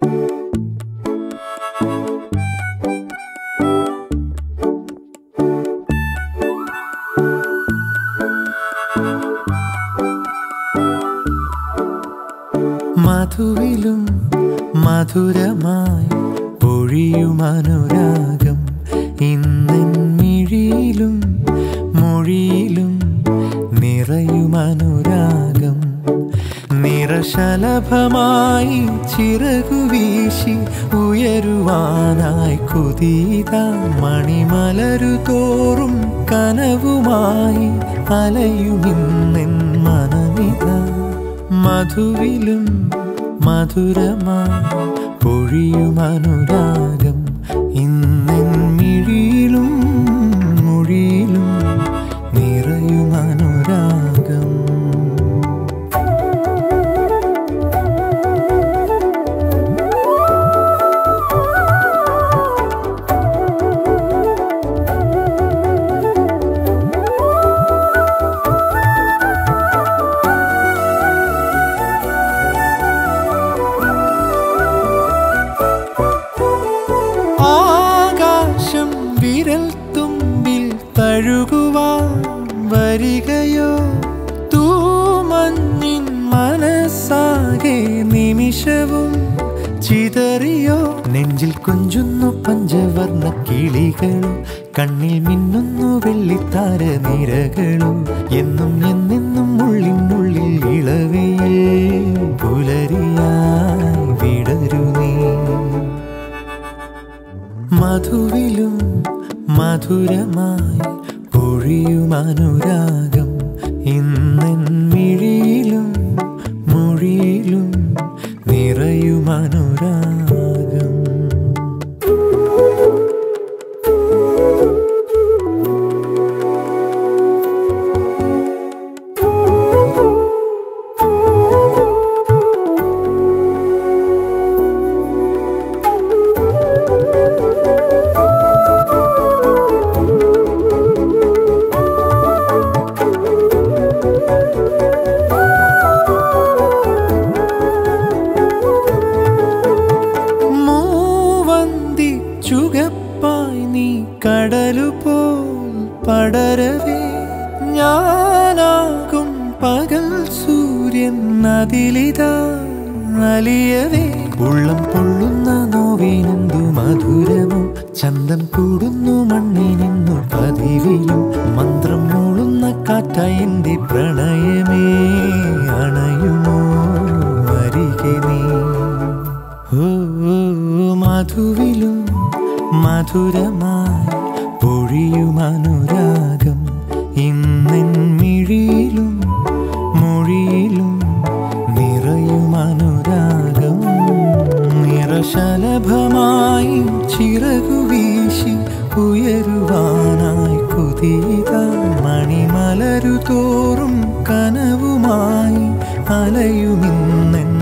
മധുവിലും മധുരമായി പൊഴിയും അനുരാഗം ഇന്നിൻ മിഴിയിലും മൊഴിയിലും നിറയും അനുരാഗം നിറശലഭമായി ചിറകു വീശി ഉയരുവാനായി കുതീത മണിമലരു തോറും കനവുമായി അലയുമിന്നെൻ മനമിത മധുവിലും മധുരമായി പൊഴിയും അനുരാഗം ഇന്നെൻ മിഴിയിലും മൊഴിയിലും നിറയും അനുരാഗം ആകാശം വിരൽ തുമ്പിൽ തഴുകുവാൻ വരികയോ തൂമഞ്ഞിൻ മനസ്സാകെ നിമിഷവും ചിതറിയോ നെഞ്ചിൽ കൊഞ്ചുന്നു പഞ്ചവർണ്ണ കിളികളും കണ്ണിൽ മിന്നുന്നു വെള്ളിത്താര നിരകളും എന്നും എന്നെന്നും ഉള്ളിനുള്ളിൽ ഇളവയിൽ പുലരിയായി വിടരു നീ മധുവിലും മധുരമായി പൊഴിയും അനുരാഗം ഇന്നെൻ മിഴിയിലും മൊഴിയിലും നിറയും അനുരാഗം മൂവന്തി ചുകപ്പായി നീ കടലുപോൽ പടരവേ ഞാനാകും പകൽ സൂര്യൻ അതിലിതാ അലിയവേ ഉള്ളം പൊള്ളുന്ന നോവിനെന്തു മധുരമോ ചന്തം കൂടുന്നു മണ്ണിനെന്നു പതിവിലും മന്ത്രം മൂളുന്ന കാറ്റായി എൻ്റെ പ്രണയമേ അണയുമോ അരികെ നീ ഓ മധുവിലും മധുരമായി പൊഴിയും അനുരാഗം ഇന്നെൻ മിഴിയിലും മൊഴിയിലും നിറയും അനുരാഗം നിറശലഭമായി ചിറകു വീശി ഉയരുവാനായി കുതീത മണിമലരു തോറും കനവുമായി അലയുമിന്നെൻ